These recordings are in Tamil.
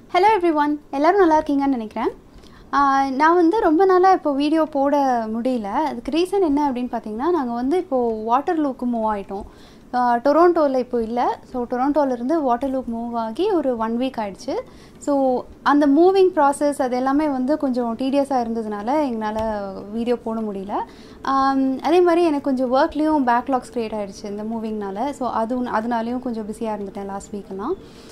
ஹலோ எவ்ரி ஒன் எல்லோரும் நல்லா இருக்கீங்கன்னு நினைக்கிறேன் ஆஹ் நான் வந்து ரொம்ப நாளாக இப்போ வீடியோ போட முடியல அதுக்கு ரீசன் என்ன அப்படின்னு பார்த்தீங்கன்னா நாங்கள் வந்து இப்போது வாட்டர்லூக்கு மூவ் ஆகிட்டோம் டொரோண்டோவில் இப்போ இல்லை ஸோ டொரோண்டோலேருந்து வாட்டர்லூக் மூவ் ஆகி ஒரு ஒன் வீக் ஆயிடுச்சு ஸோ அந்த மூவிங் ப்ராசஸ் அது எல்லாமே வந்து கொஞ்சம் டீடியஸாக இருந்ததுனால எங்களால் வீடியோ போட முடியல ஆம், அதே மாதிரி எனக்கு கொஞ்சம் ஒர்க்லேயும் பேக்லாக்ஸ் க்ரியேட் ஆயிடுச்சு இந்த மூவிங்னால ஸோ அது அதனாலேயும் கொஞ்சம் பிஸியாக இருந்துட்டேன் லாஸ்ட் வீக்கெல்லாம்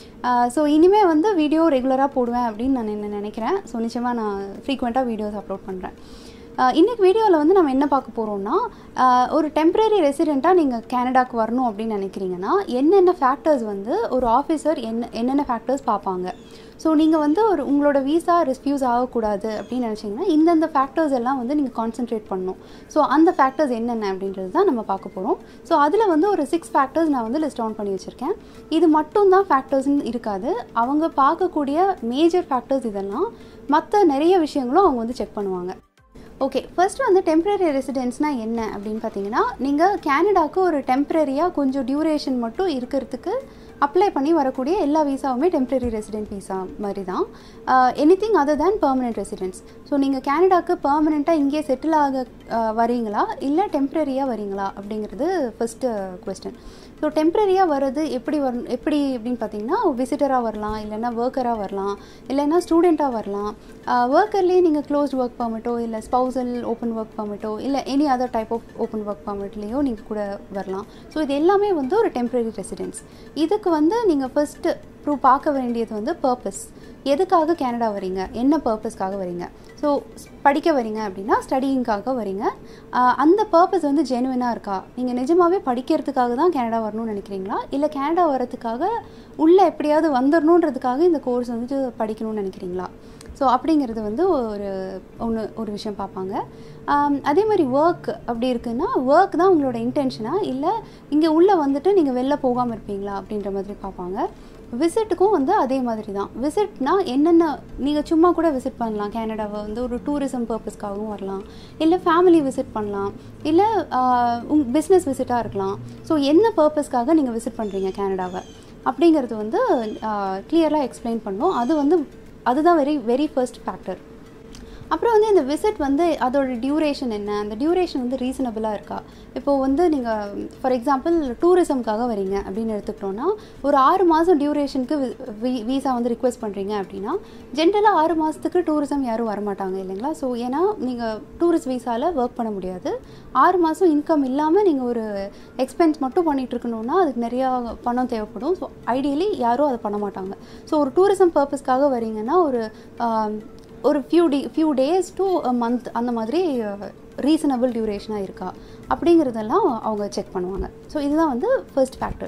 ஸோ இனிமேல் வந்து வீடியோ ரெகுலராக போடுவேன் அப்படின்னு நான் என்ன நினைக்கிறேன் ஸோ நிச்சயமாக நான் ஃப்ரீக்வெண்ட்டாக வீடியோஸ் அப்லோட் பண்ணுறேன் இன்றைக்கி வீடியோவில் வந்து நம்ம என்ன பார்க்க போகிறோம்னா ஆஹ் ஒரு டெம்பரரி ரெசிடெண்ட்டாக நீங்கள் கனடாக்கு வரணும் அப்படின்னு நினைக்கிறீங்கன்னா என்னென்ன ஃபேக்டர்ஸ் வந்து ஒரு ஆஃபீஸர் என்ன என்னென்ன ஃபேக்டர்ஸ் பார்ப்பாங்க ஸோ நீங்கள் வந்து ஒரு உங்களோட வீசா ரெஸ்பியூஸ் ஆகக்கூடாது அப்படின்னு நினச்சிங்கன்னா இந்தந்த ஃபேக்டர்ஸ் எல்லாம் வந்து நீங்கள் கான்சென்ட்ரேட் பண்ணணும் ஸோ அந்த ஃபேக்டர்ஸ் என்னென்ன அப்படின்றது தான் நம்ம பார்க்க போகிறோம் ஸோ அதில் வந்து ஒரு சிக்ஸ் ஃபேக்டர்ஸ் நான் வந்து லிஸ்ட் டவுன் பண்ணி வச்சுருக்கேன் இது மட்டும் தான் ஃபேக்டர்ஸ்னு இருக்காது அவங்க பார்க்கக்கூடிய மேஜர் ஃபேக்டர்ஸ் இதெல்லாம் மற்ற நிறைய விஷயங்களும் அவங்க வந்து செக் பண்ணுவாங்க ஓகே ஃபர்ஸ்ட் வந்து டெம்பரரி ரெசிடென்ஸ்னால் என்ன அப்படின்னு பார்த்தீங்கன்னா நீங்கள் கனடாக்கு ஒரு டெம்பரரியாக கொஞ்சம் டியூரேஷன் மட்டும் இருக்கிறதுக்கு அப்ளை பண்ணி வரக்கூடிய எல்லா வீசாவுமே டெம்பரரி ரெசிடென்ட் வீசா மாதிரி தான் anything other than permanent residence so நீங்கள் கனடாக்கு பர்மனெண்ட்டாக இங்கே செட்டில் ஆக அஹ், வரீங்களா இல்லை டெம்பரரியாக வரீங்களா அப்படிங்கிறது ஃபஸ்ட்டு கொஸ்டின் ஸோ டெம்பரரியாக வர்றது எப்படி வர எப்படி அப்படின்னு பார்த்தீங்கன்னா விசிட்டராக வரலாம் இல்லைன்னா ஒர்க்கராக வரலாம் இல்லைன்னா ஸ்டூடெண்ட்டாக வரலாம் ஒர்க்கர்லேயே நீங்கள் க்ளோஸ்ட் ஒர்க் பர்மிட்டோ இல்லை ஸ்பௌசல் ஓப்பன் ஒர்க் பர்மிட்டோ இல்லை any other type of open work பர்மிட்லேயோ நீங்கள் கூட வரலாம் ஸோ இது எல்லாமே வந்து ஒரு டெம்பரரி ரெசிடென்ஸ் இதுக்கு வந்து நீங்கள் ஃபஸ்ட்டு ப்ரூவ் பார்க்க வேண்டியது வந்து பர்பஸ் எதுக்காக கனடா வரீங்க என்ன பர்பஸ்க்காக வரீங்க ஸோ படிக்க வரீங்க அப்படின்னா ஸ்டடியிங்காக வரீங்க ஆஹ் அந்த பர்பஸ் வந்து ஜெனுவினாக இருக்கா நீங்கள் நிஜமாகவே படிக்கிறதுக்காக தான் கனடா வரணும்னு நினைக்கிறீங்களா இல்லை கனடா வரதுக்காக உள்ளே எப்படியாவது வந்துடணுன்றதுக்காக இந்த கோர்ஸ் வந்துட்டு படிக்கணும்னு நினைக்கிறீங்களா ஸோ அப்படிங்கிறது வந்து ஒரு ஒன்று ஒரு விஷயம் பார்ப்பாங்க ஆம், அதே மாதிரி ஒர்க் அப்படி இருக்குன்னா ஒர்க் தான் உங்களோட இன்டென்ஷனாக இல்லை இங்கே உள்ளே வந்துட்டு நீங்கள் வெளில போகாமல் இருப்பீங்களா அப்படின்ற மாதிரி பார்ப்பாங்க விசிட்டுக்கும் வந்து அதே மாதிரி தான் விசிட்னா என்னென்ன நீங்கள் சும்மா கூட விசிட் பண்ணலாம் கனடாவை வந்து ஒரு டூரிசம் பர்பஸ்க்காகவும் வரலாம் இல்லை ஃபேமிலி விசிட் பண்ணலாம் இல்லை உங் பிஸ்னஸ் விசிட்டாக இருக்கலாம் ஸோ என்ன பர்பஸ்க்காக நீங்கள் விசிட் பண்ணுறீங்க கனடாவை அப்படிங்கிறது வந்து கிளியராக எக்ஸ்பிளைன் பண்ணோம் அது வந்து அதுதான் வெரி வெரி ஃபர்ஸ்ட் ஃபேக்டர் அப்புறம் வந்து இந்த விசிட் வந்து அதோட டியூரேஷன் என்ன அந்த டியூரேஷன் வந்து ரீசனபிளாக இருக்கா இப்போது வந்து நீங்கள் ஃபார் எக்ஸாம்பிள் டூரிசம்காக வரீங்க அப்படின்னு எடுத்துக்கிட்டோன்னா ஒரு ஆறு மாதம் டியூரேஷனுக்கு வீசா வந்து ரிக்வெஸ்ட் பண்ணுறீங்க அப்படின்னா ஜென்ரலாக ஆறு மாதத்துக்கு டூரிசம் யாரும் வரமாட்டாங்க இல்லைங்களா ஸோ ஏன்னா நீங்கள் டூரிஸ்ட் வீசாவில் ஒர்க் பண்ண முடியாது ஆறு மாதம் இன்கம் இல்லாமல் நீங்கள் ஒரு எக்ஸ்பென்ஸ் மட்டும் பண்ணிகிட்டு இருக்கணும்னா அதுக்கு நிறையா பணம் தேவைப்படும் ஸோ ஐடியலி யாரும் அதை பண்ண மாட்டாங்க ஸோ ஒரு டூரிசம் பர்பஸ்க்காக வரீங்கன்னா ஒரு ஆம், ஒரு few day few days to month அந்த மாதிரி ரீசனபிள் டியூரேஷனாக இருக்கா அப்படிங்கிறதெல்லாம் அவங்க செக் பண்ணுவாங்க ஸோ இதுதான் வந்து ஃபர்ஸ்ட் ஃபேக்டர்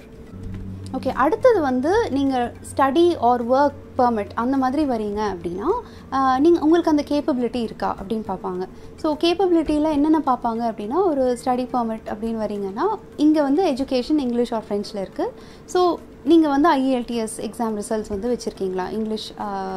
ஓகே அடுத்தது வந்து நீங்கள் ஸ்டடி ஆர் ஒர்க் பெர்மிட் அந்த மாதிரி வரீங்க அப்படின்னா நீங்கள் உங்களுக்கு அந்த கேப்பபிலிட்டி இருக்கா அப்படின்னு பார்ப்பாங்க ஸோ கேப்பபிலிட்டியில் என்னென்ன பார்ப்பாங்க அப்படின்னா ஒரு ஸ்டடி பெர்மிட் அப்படின்னு வரீங்கன்னா இங்கே வந்து எஜுகேஷன் இங்கிலீஷ் ஆர் ஃப்ரெஞ்சில் இருக்குது ஸோ நீங்கள் வந்து ஐஎல்டிஎஸ் எக்ஸாம் ரிசல்ட்ஸ் வந்து வச்சுருக்கீங்களா இங்கிலீஷ்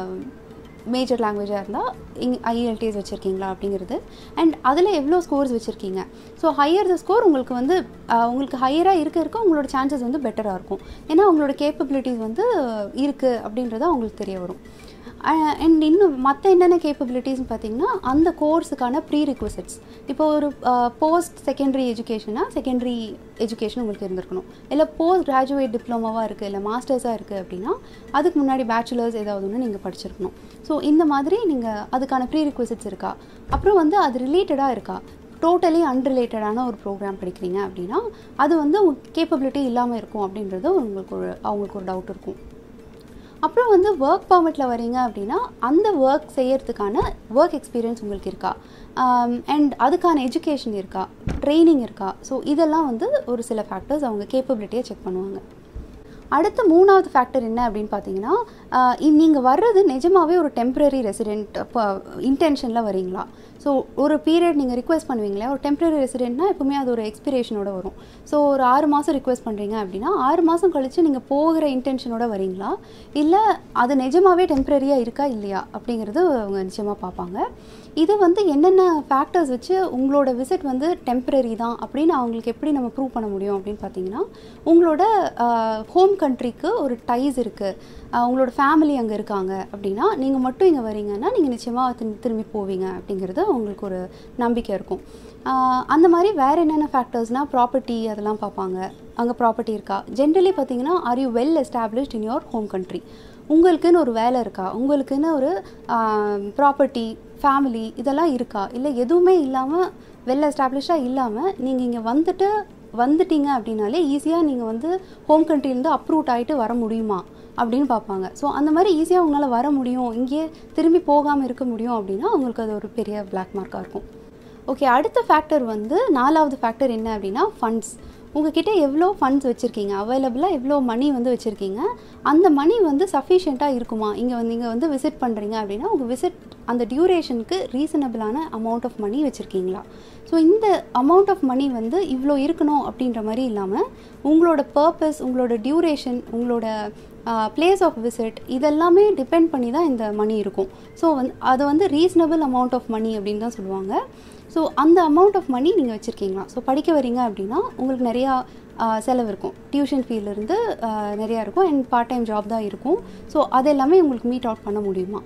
மேஜர் லாங்குவேஜாக இருந்தால் இங் ஐஎல்டிஎஸ் வச்சுருக்கீங்களா அப்படிங்கிறது அண்ட் அதில் எவ்வளோ ஸ்கோர்ஸ் வச்சுருக்கீங்க ஸோ ஹையர் த ஸ்கோர் உங்களுக்கு வந்து ஆஹ், உங்களுக்கு ஹையராக இருக்க இருக்க உங்களோட சான்சஸ் வந்து பெட்டராக இருக்கும் ஏன்னா உங்களோட கேப்பபிலிட்டிஸ் வந்து இருக்குது அப்படின்றது அவங்களுக்கு தெரிய வரும் அண்ட் இன்னும் மற்ற என்னென்ன கேப்பபிலிட்டிஸ்னு பார்த்தீங்கன்னா அந்த கோர்ஸுக்கான ப்ரீ ரிக்வசிட்ஸ் இப்போ ஒரு போஸ்ட் செகண்டரி எஜுகேஷனாக செகண்டரி எஜுகேஷன் உங்களுக்கு இருந்திருக்கணும் இல்லை போஸ்ட் கிராஜுவேட் டிப்ளமோவாக இருக்குது இல்லை மாஸ்டர்ஸாக இருக்குது அப்படின்னா அதுக்கு முன்னாடி பேச்சுலர்ஸ் ஏதாவது ஒன்று நீங்கள் படிச்சிருக்கணும் ஸோ இந்த மாதிரி நீங்கள் அதுக்கான ப்ரீ ரிக்வசிட்ஸ் இருக்கா அப்புறம் வந்து அது ரிலேட்டடாக இருக்கா டோட்டலி அன்ரிலேட்டடான ஒரு ப்ரோக்ராம் படிக்கிறீங்க அப்படின்னா அது வந்து கேப்பபிலிட்டி இல்லாமல் இருக்கும் அப்படின்றது உங்களுக்கு ஒரு அவங்களுக்கு ஒரு டவுட் இருக்கும் அப்புறம் வந்து ஒர்க் பர்மிட்டில் வரீங்க அப்படின்னா அந்த ஒர்க் செய்யறதுக்கான ஒர்க் எக்ஸ்பீரியன்ஸ் உங்களுக்கு இருக்கா அண்ட் அதுக்கான எஜுகேஷன் இருக்கா ட்ரைனிங் இருக்கா ஸோ இதெல்லாம் வந்து ஒரு சில ஃபேக்டர்ஸ் அவங்க கேப்பபிலிட்டியை செக் பண்ணுவாங்க அடுத்த மூணாவது ஃபேக்டர் என்ன அப்படின்னு பார்த்தீங்கன்னா நீங்கள் வர்றது நிஜமாவே ஒரு டெம்பரரி ரெசிடென்ட் இன்டென்ஷனில் வரீங்களா ஸோ ஒரு பீரியட் நீங்கள் ரிக்வெஸ்ட் பண்ணுவீங்களே ஒரு டெம்பரரி ரெசிடென்ட்னா எப்பவுமே அது ஒரு எக்ஸ்பிரேஷனோட வரும் ஸோ ஒரு ஆறு மாதம் ரிக்வெஸ்ட் பண்ணுறீங்க அப்படின்னா ஆறு மாதம் கழித்து நீங்கள் போகிற இன்டென்ஷனோட வரீங்களா இல்லை அது நிஜமாவே டெம்பரரியாக இருக்கா இல்லையா அப்படிங்கிறது அவங்க நிச்சயமாக பார்ப்பாங்க இது வந்து என்னென்ன ஃபேக்டர்ஸ் வச்சு உங்களோட விசிட் வந்து டெம்பரரி தான் அப்படின்னு அவங்களுக்கு எப்படி நம்ம ப்ரூவ் பண்ண முடியும் அப்படின்னு பார்த்தீங்கன்னா உங்களோட ஹோம் கண்ட்ரிக்கு ஒரு டைஸ் இருக்குது ஆஹ் உங்களோட ஃபேமிலி அங்கே இருக்காங்க அப்படின்னா நீங்கள் மட்டும் இங்கே வரீங்கன்னா நீங்கள் நிச்சயமாக திரு திரும்பி போவீங்க அப்படிங்கிறது உங்களுக்கு ஒரு நம்பிக்கை இருக்கும் ஆஹ் அந்த மாதிரி வேறு என்னென்ன ஃபேக்டர்ஸ்னால் ப்ராப்பர்ட்டி அதெல்லாம் பார்ப்பாங்க அங்கே ப்ராப்பர்ட்டி இருக்கா ஜென்ரலி பார்த்தீங்கன்னா are you well established in your home country உங்களுக்குன்னு ஒரு வேலை இருக்கா உங்களுக்குன்னு ஒரு ப்ராப்பர்ட்டி ஃபேமிலி இதெல்லாம் இருக்கா இல்லை எதுவுமே இல்லாமல் வெல் எஸ்டாப்ளிஷ்டாக இல்லாமல் நீங்கள் இங்கே வந்துட்டு வந்துட்டீங்க அப்படின்னாலே ஈஸியாக நீங்கள் வந்து ஹோம் கண்ட்ரிலேருந்து அப்ரூவ் ஆகிட்டு வர முடியுமா அப்படின்னு பார்ப்பாங்க ஸோ அந்த மாதிரி ஈஸியாக உங்களால் வர முடியும் இங்கேயே திரும்பி போகாமல் இருக்க முடியும் அப்படின்னா உங்களுக்கு அது ஒரு பெரிய பிளாக் மார்க்காக இருக்கும் ஓகே அடுத்த ஃபேக்டர் வந்து நாலாவது ஃபேக்டர் என்ன அப்படின்னா ஃபண்ட்ஸ் உங்ககிட்ட எவ்வளோ ஃபண்ட்ஸ் வச்சுருக்கீங்க அவைலபிளாக எவ்வளோ மணி வந்து வச்சுருக்கீங்க அந்த மணி வந்து சஃபிஷியண்ட்டாக இருக்குமா இங்கே வந்து நீங்கள் வந்து விசிட் பண்ணுறீங்க அப்படின்னா உங்கள் விசிட் அந்த டியூரேஷனுக்கு ரீசனபிளான அமௌண்ட் ஆஃப் மணி வச்சுருக்கீங்களா ஸோ இந்த அமௌண்ட் ஆஃப் மணி வந்து இவ்வளோ இருக்கணும் அப்படின்ற மாதிரி இல்லாமல் உங்களோட பர்பஸ் உங்களோட டியூரேஷன் உங்களோட பிளேஸ் ஆஃப் விசிட் இதெல்லாமே டிபெண்ட் பண்ணி தான் இந்த மணி இருக்கும் ஸோ வந்து அது வந்து ரீசனபிள் அமௌண்ட் ஆஃப் மணி அப்படின்னு தான் சொல்லுவாங்க ஸோ அந்த அமௌண்ட் ஆஃப் மணி நீங்கள் வச்சுருக்கீங்களா ஸோ படிக்க வரீங்க அப்படின்னா உங்களுக்கு நிறையா ஆஹ், செலவு இருக்கும் டியூஷன் ஃபீலேருந்து நிறையா இருக்கும் அண்ட் பார்ட் டைம் ஜாப் தான் இருக்கும் ஸோ அது எல்லாமே உங்களுக்கு மீட் அவுட் பண்ண முடியுமா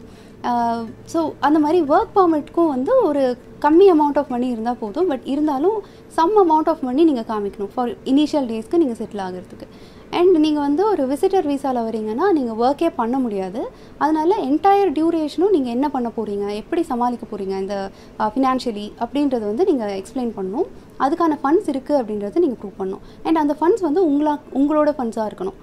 ஸோ அந்த மாதிரி ஒர்க் பர்மிட்க்கும் வந்து ஒரு கம்மி அமௌண்ட் ஆஃப் மணி இருந்தால் போதும் பட் இருந்தாலும் சம் அமௌண்ட் ஆஃப் மணி நீங்கள் காமிக்கணும் ஃபார் இனிஷியல் டேஸ்க்கு நீங்கள் செட்டில் ஆகிறதுக்கு அண்ட் நீங்கள் வந்து ஒரு விசிட்டர் விசாவில் வரீங்கன்னா நீங்கள் ஒர்க்கே பண்ண முடியாது அதனால என்டையர் டியூரேஷனும் நீங்கள் என்ன பண்ண போகிறீங்க எப்படி சமாளிக்க போகிறீங்க இந்த ஃபினான்ஷியலி அப்படின்றது வந்து நீங்கள் எக்ஸ்பிளைன் பண்ணணும் அதுக்கான ஃபண்ட்ஸ் இருக்குது அப்படின்றத நீங்கள் ப்ரூவ் பண்ணணும் அண்ட் அந்த ஃபண்ட்ஸ் வந்து உங்களா உங்களோட ஃபண்ட்ஸாக இருக்கணும்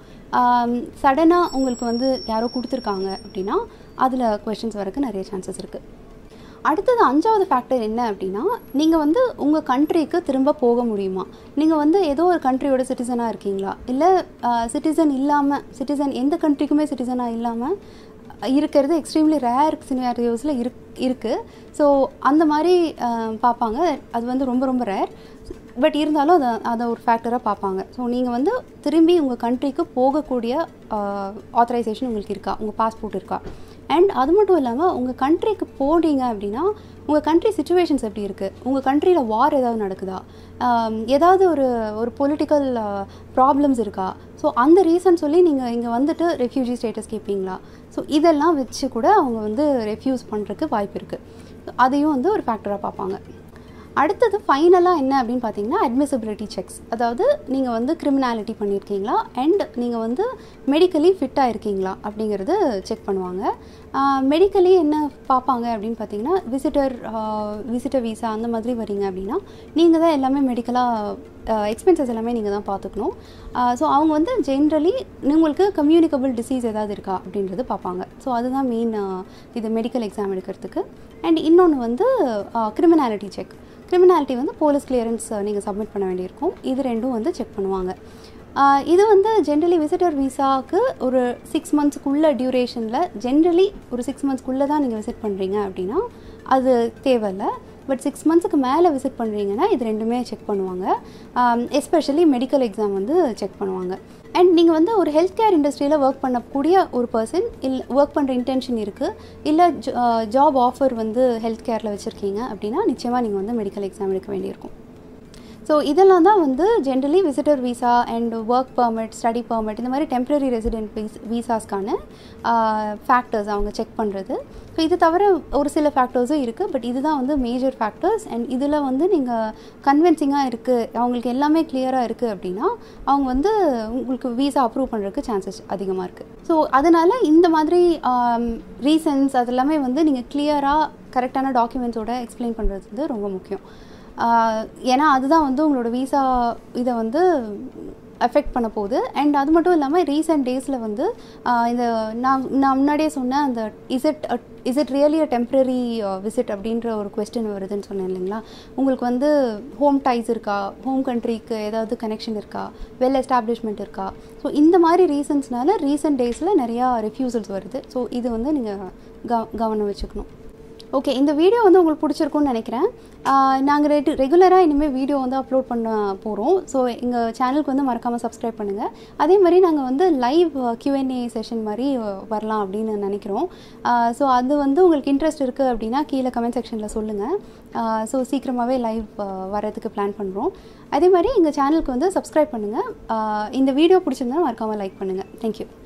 சடனாக உங்களுக்கு வந்து யாரோ கொடுத்துருக்காங்க அப்படின்னா அதில் கொஷின்ஸ் வரக்கு நிறைய சான்சஸ் இருக்குது அடுத்தது அஞ்சாவது ஃபேக்டர் என்ன அப்படின்னா நீங்கள் வந்து உங்கள் கண்ட்ரிக்கு திரும்ப போக முடியுமா நீங்கள் வந்து ஏதோ ஒரு கண்ட்ரியோட சிட்டிசனாக இருக்கீங்களா இல்லை சிட்டிசன் இல்லாமல் சிட்டிசன் எந்த கண்ட்ரிக்குமே சிட்டிசனாக இல்லாமல் இருக்கிறது எக்ஸ்ட்ரீம்லி ரேர் சினாரியோஸில் இரு இருக்குது ஸோ அந்த மாதிரி அஹ், பார்ப்பாங்க அது வந்து ரொம்ப ரொம்ப ரேர் பட் இருந்தாலும் அதை அதை ஒரு ஃபேக்டராக பார்ப்பாங்க ஸோ நீங்கள் வந்து திரும்பி உங்கள் கண்ட்ரிக்கு போகக்கூடிய ஆத்தரைசேஷன் உங்களுக்கு இருக்கா உங்கள் பாஸ்போர்ட் இருக்கா அண்ட் அது மட்டும் இல்லாமல் உங்கள் கண்ட்ரிக்கு போனீங்க அப்படின்னா உங்கள் கண்ட்ரி சுச்சுவேஷன்ஸ் எப்படி இருக்குது உங்கள் கண்ட்ரியில் வார் ஏதாவது நடக்குதா ஆம், ஏதாவது ஒரு ஒரு பொலிட்டிக்கல் ப்ராப்ளம்ஸ் இருக்கா ஸோ அந்த ரீசன் சொல்லி நீங்கள் இங்கே வந்துட்டு ரெஃப்யூஜி ஸ்டேட்டஸ் கேட்பீங்களா ஸோ இதெல்லாம் வச்சு கூட அவங்க வந்து ரெஃப்யூஸ் பண்ணுறதுக்கு வாய்ப்பு இருக்குது அதையும் வந்து ஒரு ஃபேக்டராக பார்ப்பாங்க அடுத்தது ஃபைனலாக என்ன அப்படின்னு பார்த்தீங்கன்னா அட்மிசபிலிட்டி செக்ஸ் அதாவது நீங்கள் வந்து கிரிமினாலிட்டி பண்ணியிருக்கீங்களா அண்ட் நீங்கள் வந்து மெடிக்கலி ஃபிட்டாக இருக்கீங்களா அப்படிங்கிறது செக் பண்ணுவாங்க மெடிக்கலி என்ன பார்ப்பாங்க அப்படின்னு பார்த்தீங்கன்னா விசிட்டர் விசிட்டர் விசா அந்த மாதிரி வரீங்க அப்படின்னா நீங்கள் தான் எல்லாமே மெடிக்கலாக எக்ஸ்பென்சஸ் எல்லாமே நீங்கள் தான் பார்த்துக்கணும் ஸோ அவங்க வந்து ஜென்ரலி உங்களுக்கு கம்யூனிகபிள் டிசீஸ் ஏதாவது இருக்கா அப்படின்றது பார்ப்பாங்க ஸோ அதுதான் மெயின் இது மெடிக்கல் எக்ஸாம் எடுக்கிறதுக்கு அண்ட் இன்னொன்று வந்து கிரிமினாலிட்டி செக் கிரிமினாலிட்டி வந்து போலீஸ் கிளியரன்ஸ் நீங்கள் சப்மிட் பண்ண வேண்டியிருக்கும் இது ரெண்டும் வந்து செக் பண்ணுவாங்க ஆஹ் இது வந்து ஜென்ரலி விசிட்டர் விசாவுக்கு ஒரு சிக்ஸ் மந்த்ஸ்க்குள்ள டியூரேஷனில் ஜென்ரலி ஒரு சிக்ஸ் மந்த்ஸ்க்குள்ளே தான் நீங்கள் விசிட் பண்ணுறீங்க அப்படின்னா அது தேவையில்லை பட் சிக்ஸ் மந்த்ஸுக்கு மேலே விசிட் பண்ணுறீங்கன்னா இது ரெண்டுமே செக் பண்ணுவாங்க எஸ்பெஷலி மெடிக்கல் எக்ஸாம் வந்து செக் பண்ணுவாங்க அண்ட் நீங்கள் வந்து ஒரு ஹெல்த் கேர் இண்டஸ்ட்ரியில் ஒர்க் பண்ணக்கூடிய ஒரு பர்சன் இல்லை ஒர்க் பண்ணுற இன்டென்ஷன் இருக்குது இல்லை ஜாப் ஆஃபர் வந்து ஹெல்த் கேரில் வச்சுருக்கீங்க அப்படின்னா நிச்சயமாக நீங்கள் வந்து மெடிக்கல் எக்ஸாம் எடுக்க வேண்டியிருக்கும் ஸோ இதெல்லாம் தான் வந்து generally visitor visa and work permit study permit இந்த மாதிரி டெம்பரரி ரெசிடென்ட் வீஸ் வீசாஸ்க்கான ஃபேக்டர்ஸ் அவங்க செக் பண்ணுறது ஸோ இது தவிர ஒரு சில ஃபேக்டர்ஸும் இருக்குது பட் இதுதான் வந்து மேஜர் ஃபேக்டர்ஸ் அண்ட் இதில் வந்து நீங்கள் கன்வின்சிங்காக இருக்குது அவங்களுக்கு எல்லாமே கிளியராக இருக்குது அப்படின்னா அவங்க வந்து உங்களுக்கு வீசா அப்ரூவ் பண்ணுறதுக்கு சான்சஸ் அதிகமாக இருக்குது ஸோ அதனால் இந்த மாதிரி ரீசன்ஸ் அதெல்லாமே வந்து நீங்கள் கிளியராக கரெக்டான டாக்குமெண்ட்ஸோட எக்ஸ்பிளைன் பண்ணுறது வந்து ரொம்ப முக்கியம் ஆஹ் ஏன்னா அதுதான் வந்து உங்களோட விசா இதை வந்து அஃபெக்ட் பண்ண போகுது அண்ட் அது மட்டும் இல்லாமல் ரீசெண்ட் டேஸில் வந்து ஆஹ் இந்த நான் நான் முன்னாடியே சொன்னேன் அந்த Z Z really uh temporary visit அப்படின்ற ஒரு கொஸ்டின் வருதுன்னு சொன்னேன் இல்லைங்களா உங்களுக்கு வந்து ஹோம் டைஸ் இருக்கா ஹோம் கண்ட்ரிக்கு ஏதாவது கனெக்ஷன் இருக்கா வெல் எஸ்டாப்ளிஷ்மெண்ட் இருக்கா ஸோ இந்த மாதிரி ரீசன்ஸ்னால ரீசெண்ட் டேஸில் நிறையா ரெஃப்யூசல்ஸ் வருது ஸோ இது வந்து நீங்கள் க கவனம் வச்சுக்கணும் ஓகே இந்த வீடியோ வந்து உங்களுக்கு பிடிச்சிருக்கும்னு நினைக்கிறேன் நாங்கள் ரெகு ரெகுலராக இனிமேல் வீடியோ வந்து அப்லோட் பண்ண போகிறோம் ஸோ எங்கள் சேனலுக்கு வந்து மறக்காமல் சப்ஸ்கிரைப் பண்ணுங்கள் அதே மாதிரி நாங்கள் வந்து லைவ் Q&A செஷன் மாதிரி அஹ், வரலாம் அப்படின்னு நினைக்கிறோம் ஸோ அது வந்து உங்களுக்கு இன்ட்ரெஸ்ட் இருக்குது அப்படின்னா கீழே கமெண்ட் செக்ஷனில் சொல்லுங்கள் ஸோ சீக்கிரமாகவே லைவ் வரதுக்கு பிளான் பண்ணுறோம் அதே மாதிரி எங்கள் சேனலுக்கு வந்து சப்ஸ்கிரைப் பண்ணுங்கள் இந்த வீடியோ பிடிச்சிருந்தா மறக்காமல் லைக் பண்ணுங்கள் தேங்க்யூ